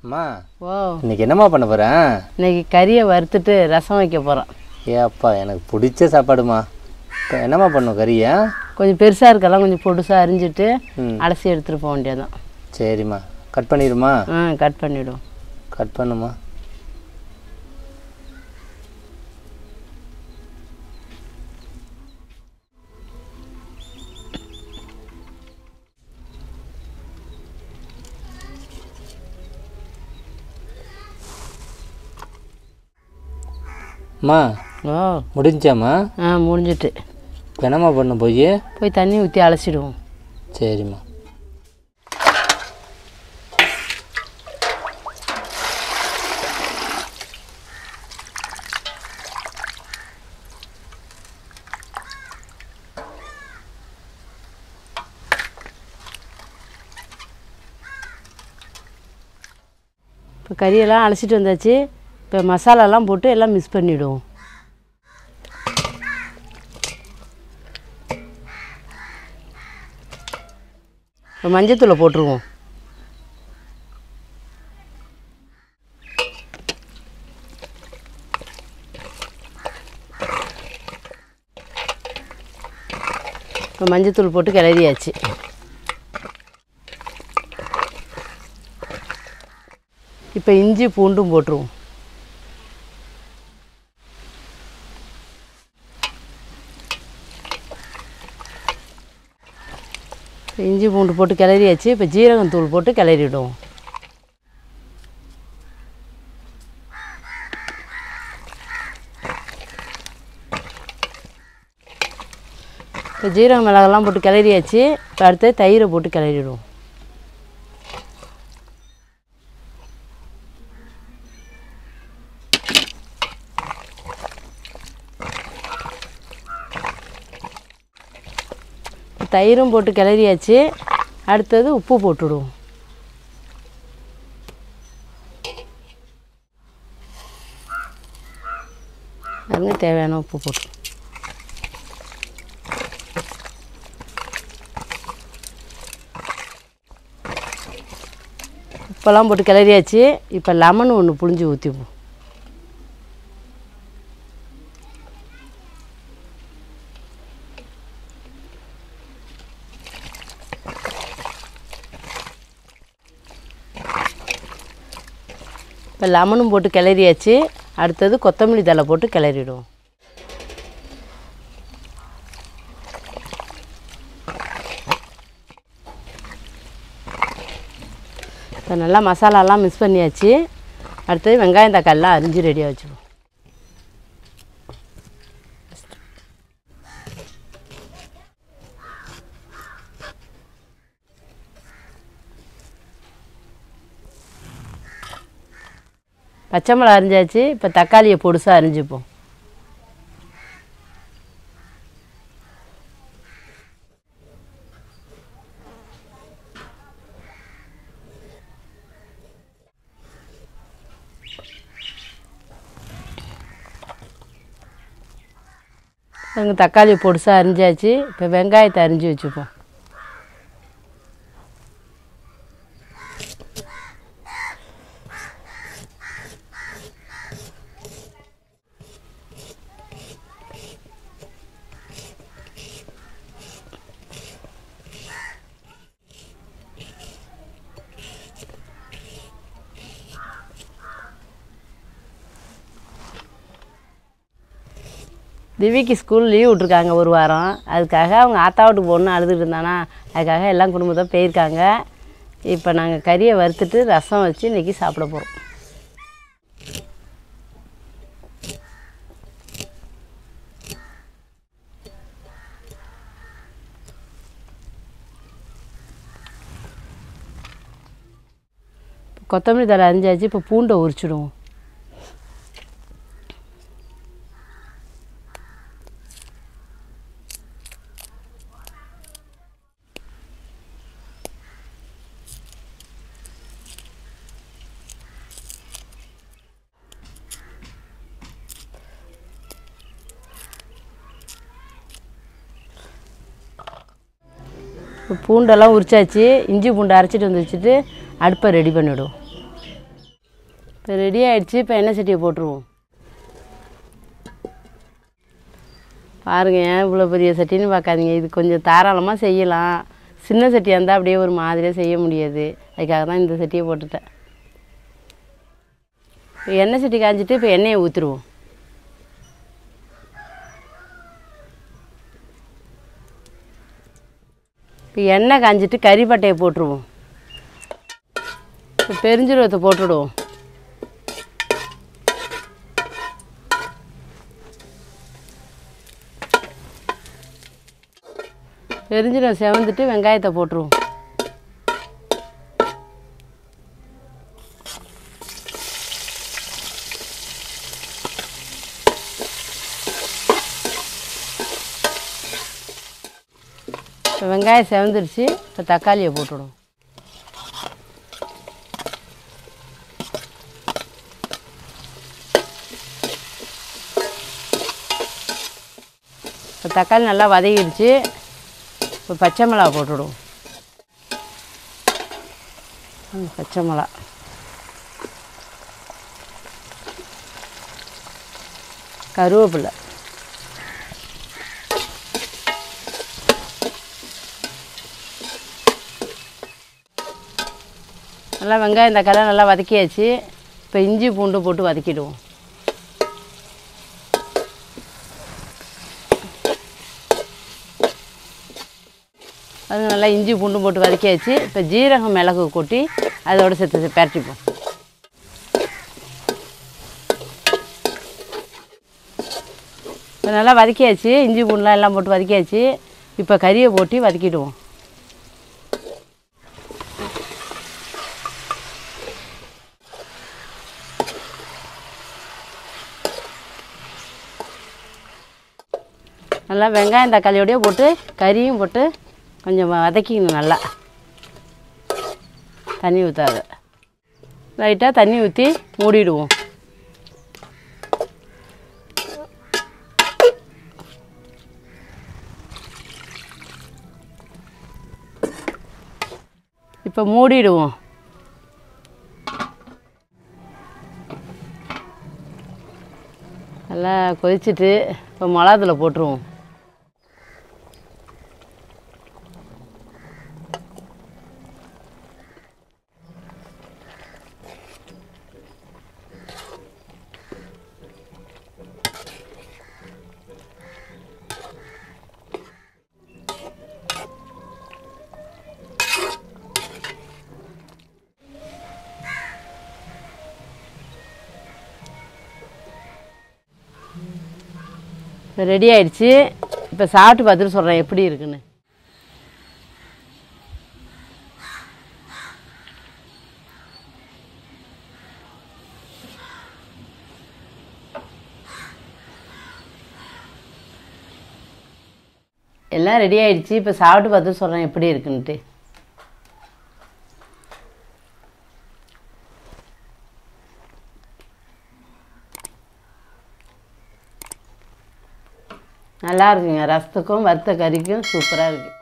அம்மா ஓ இன்னைக்கு என்னம்மா பண்ண போகிறேன் இன்னைக்கு கறியை வறுத்துட்டு ரசம் வைக்க போகிறோம் ஏப்பா எனக்கு பிடிச்ச சாப்பாடுமா இப்போ என்னம்மா பண்ணும் கறியை கொஞ்சம் பெருசாக இருக்கலாம் கொஞ்சம் பொடுசாக அரிஞ்சிட்டு ம் அலசி எடுத்துகிட்டு போக வேண்டியதான் சரிம்மா கட் பண்ணிடுமா ஆ கட் பண்ணிவிடும் கட் பண்ணுமா அம்மா ஓ முடிஞ்சாம்மா ஆ முடிஞ்சிட்டு இப்போ என்னம்மா பண்ண போய் போய் தண்ணி ஊற்றி அலசிடுவோம் சரிம்மா இப்போ கறியெல்லாம் அலசிட்டு வந்தாச்சு இப்போ மசாலாலாம் போட்டு எல்லாம் மிக்ஸ் பண்ணிவிடுவோம் இப்போ மஞ்சத்தூளை போட்டுருவோம் இப்போ மஞ்சத்தூள் போட்டு கிளறியாச்சு இப்போ இஞ்சி பூண்டும் போட்டுருவோம் இப்ப இஞ்சி பூண்டு போட்டு கிளறியாச்சு இப்போ ஜீரகம் தூள் போட்டு கிளறிடுவோம் இப்போ ஜீரகம் மிளகெல்லாம் போட்டு கிளறியாச்சு இப்போ அடுத்து தயிரை போட்டு கிளறிடுவோம் தயிரும் போட்டு கிளறியாச்சு அடுத்தது உப்பு போட்டுடுவோம் அதுங்க தேவையான உப்பு போட்டு உப்பெல்லாம் போட்டு கிளறியாச்சு இப்போ லெமன் ஒன்று புளிஞ்சு ஊற்றிப்போம் இப்போ லெமனும் போட்டு கிளறியாச்சு அடுத்தது கொத்தமல்லி தழை போட்டு கிளறிடுவோம் இப்போ நல்லா மசாலாலாம் மிக்ஸ் பண்ணியாச்சு அடுத்தது வெங்காயம் தக்காளிலாம் அரிஞ்சு ரெடியாக வச்சுருவோம் பச்சை மிளகா அரிஞ்சாச்சு இப்போ தக்காளியை பொடுசாக அரிஞ்சுப்போம் நாங்கள் தக்காளி பொடுசாக அரிஞ்சாச்சு இப்போ வெங்காயத்தை அரிஞ்சு வச்சுப்போம் திவிக்கு ஸ்கூல் லீவ் விட்ருக்காங்க ஒரு வாரம் அதுக்காக அவங்க ஆத்தா வீட்டுக்கு போகணுன்னு அழுதுட்டு இருந்தானா அதுக்காக எல்லாம் குடும்பத்தான் போயிருக்காங்க இப்போ நாங்கள் கறியை வறுத்துட்டு ரசம் வச்சு இன்றைக்கி சாப்பிட போகிறோம் கொத்தமல்லி தழை அரிஞ்சாச்சு இப்போ பூண்டை உரிச்சிடுவோம் இப்போ பூண்டெல்லாம் உரிச்சாச்சு இஞ்சி பூண்டு அரைச்சிட்டு வந்து வச்சுட்டு அடுப்பை ரெடி பண்ணிவிடுவோம் இப்போ ரெடி ஆயிடுச்சு இப்போ எண்ணெய் சட்டியை போட்டுருவோம் பாருங்க ஏன் இவ்வளோ பெரிய சட்டின்னு பார்க்காதீங்க இது கொஞ்சம் தாராளமாக செய்யலாம் சின்ன சட்டியாக இருந்தால் அப்படியே ஒரு மாதிரியாக செய்ய முடியாது அதுக்காக தான் இந்த சட்டியை போட்டுட்டேன் இப்போ எண்ணெய் சட்டி காஞ்சிட்டு இப்போ எண்ணெயை ஊற்றிடுவோம் இப்போ எண்ணெய் காஞ்சிட்டு கறிப்பட்டையை போட்டுருவோம் இப்போ பெருஞ்சீரகத்தை போட்டுவிடுவோம் பெருஞ்சீரகம் செவந்துட்டு வெங்காயத்தை போட்டுருவோம் இப்போ வெங்காயம் செவந்துருச்சு இப்போ தக்காளியை போட்டுவிடுவோம் இப்போ தக்காளி நல்லா வதங்கிடுச்சு இப்போ பச்சை மிளகா போட்டுவிடுவோம் ம், பச்சை மிளகா கருவேப்பிலை நல்லா வெங்காயம் தக்காளி நல்லா வதக்கியாச்சு இப்போ இஞ்சி பூண்டு போட்டு வதக்கிடுவோம் அது நல்லா இஞ்சி பூண்டு போட்டு வதக்கியாச்சு இப்போ ஜீரகம் மிளகு கொட்டி அதோட சேர்த்து பரட்டிப்போம் இப்போ நல்லா வதக்கியாச்சு இஞ்சி பூண்டுலாம் எல்லாம் போட்டு வதக்கியாச்சு இப்போ கறியை போட்டு வதக்கிடுவோம் நல்லா வெங்காயம் தக்காளியோடய போட்டு கறியும் போட்டு கொஞ்சம் வதக்கிக்கணும் நல்லா தண்ணி ஊற்றாத லைட்டாக தண்ணி ஊற்றி மூடிடுவோம் இப்போ மூடிடுவோம் நல்லா கொதிச்சிட்டு இப்போ மிளகாத்தூளை போட்டுருவோம் இப்போ ரெடி ஆயிடுச்சு இப்போ சாப்பிட்டு பார்த்துட்டு சொல்கிறேன் எப்படி இருக்குன்னு எல்லாம் ரெடி ஆயிடுச்சு இப்போ சாப்பிட்டு பார்த்து சொல்கிறேன் எப்படி இருக்குன்ட்டு நல்லா இருக்குங்க ரசத்துக்கும் வறுத்த கறிக்கும் சூப்பராக இருக்குது